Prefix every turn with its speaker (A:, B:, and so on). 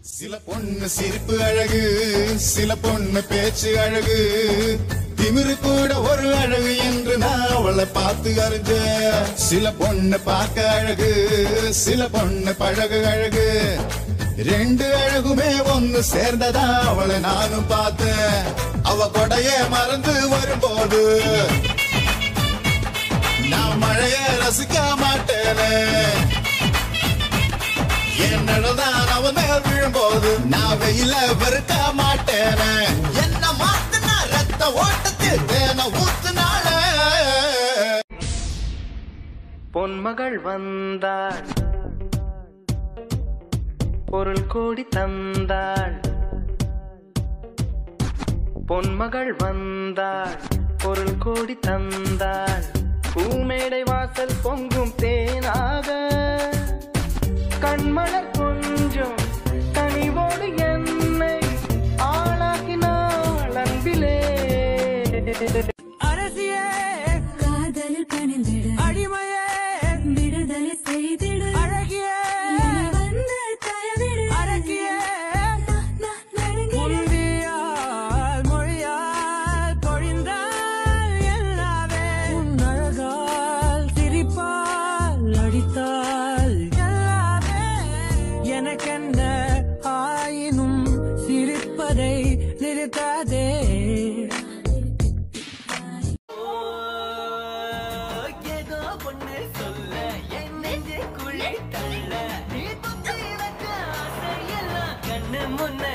A: சில பொண்ணு சிரிப்பு அழகு சில பொண்ணு பேச்சு அழகு திமிரு கூட ஒரு அழகு என்று நான் அவளை பார்த்து அறிஞ்ச சில பொண்ணு பார்க்க அழகு சில பொண்ணு பழகு அழகு ரெண்டு அழகுமே ஒன்னு சேர்ந்ததா அவளை நானும் பார்த்தேன் அவ கொடைய மறந்து வரும்போது நான் மழைய ரசிக்க மாட்டேனே என்னதான் அவன் மேல் விழும்போது நான் வெயில வெறுக்க மாட்டேனே என்ன மாத்துனா ரத்த ஓட்டத்தில் தேன ஊத்துனால
B: பொன்மகள் வந்தாள் பொருள் கோடி தந்தாள் பொன்மகள் வந்தாள் பொருள் கோடி தந்தாள் பூமேடை வாசல் பொங்கும் தேனாக கண்மலர் கொஞ்சம் கனிவோடு என்னை ஆளாக்கினாள் அன்பிலே அரசியே
C: காதலில் கணிந்திட
B: அடிமையே
C: விடுதலை செய்திட
B: அழகியே
C: வந்து தயவிடு
B: அரக்கியே
C: நான் நடுங்கிட
B: முந்தியால் மொழியால் பொழிந்தால் எல்லாமே உன் அழகால் சிரிப்பால் அடித்தால் எல்லாமே எனக்கென்ன ஆயினும் சிரிப்பதை நிறுத்தாதே ஏதோ பொண்ணு சொல்ல என் நெஞ்சு குழி தள்ள நீ புத்தி வச்ச ஆசையெல்லாம் கண்ணு முன்ன